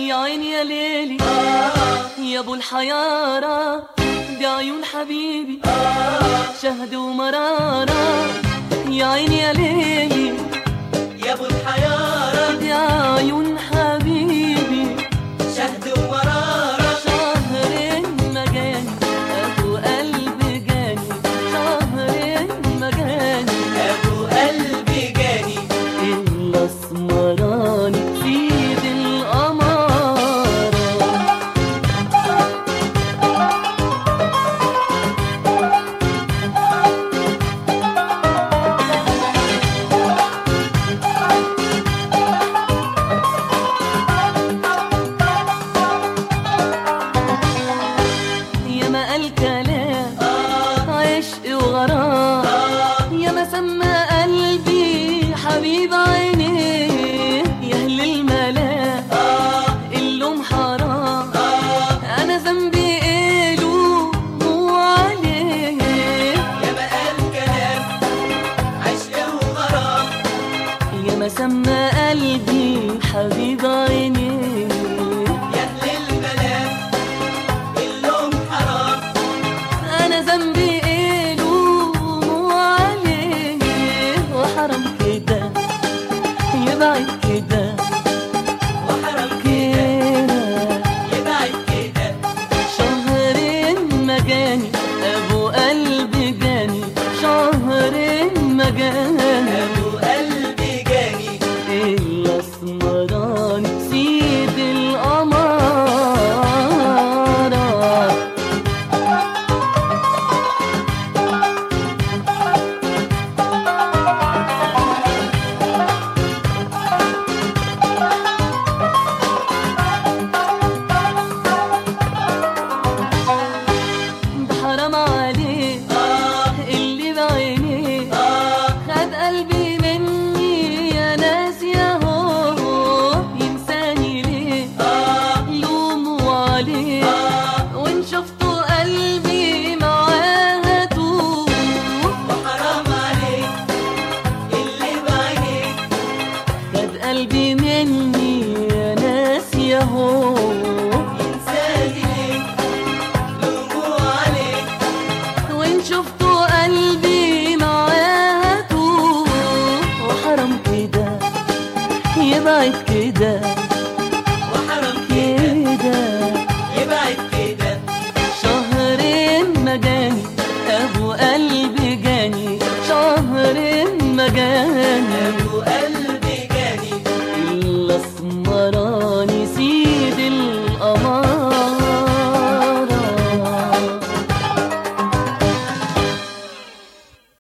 يا عيني يا ليلي يا ابو الحيارة دي عيون حبيبي شهد ومرارة يا عيني يا ليلي يا ابو الحيارة دي عيون حبيبي شهد ومرارة شهر مجاني ابو قلب جاني شهر مجاني ابو قلبي جاني الاسمراني سيد القمارة يا ما قال كلام عشق وغرام يا ما سمى قلبي حبيب عينيه يا اهل الملا اللوم حرام انا ذنبي ايه له مو عليه يا ما قال كلام عشق وغرام يا ما سمى قلبي حبيب عينيه يا اهل المنام اللوم حرام انا ذنبي ايه لوم عليه وحرام كده يبعد كده وحرام كده كده يبعد كده شهرين مجاني ابو قلبي جاني شهرين مجاني ابو قلبي جاني الاسمراني سيد القمارة ده حرام عليه اللي بعينيه خد قلبي مني يا ناس يا هو ينساني ليه لوموا عليه وان شفتوا قلبي معاها توه وحرام عليك اللي بعينيك خد قلبي مني يا ناس يا هو انساني ليك لوموا عليك وان شفتوا قلبي معاها توه وحرام كده يبعد كده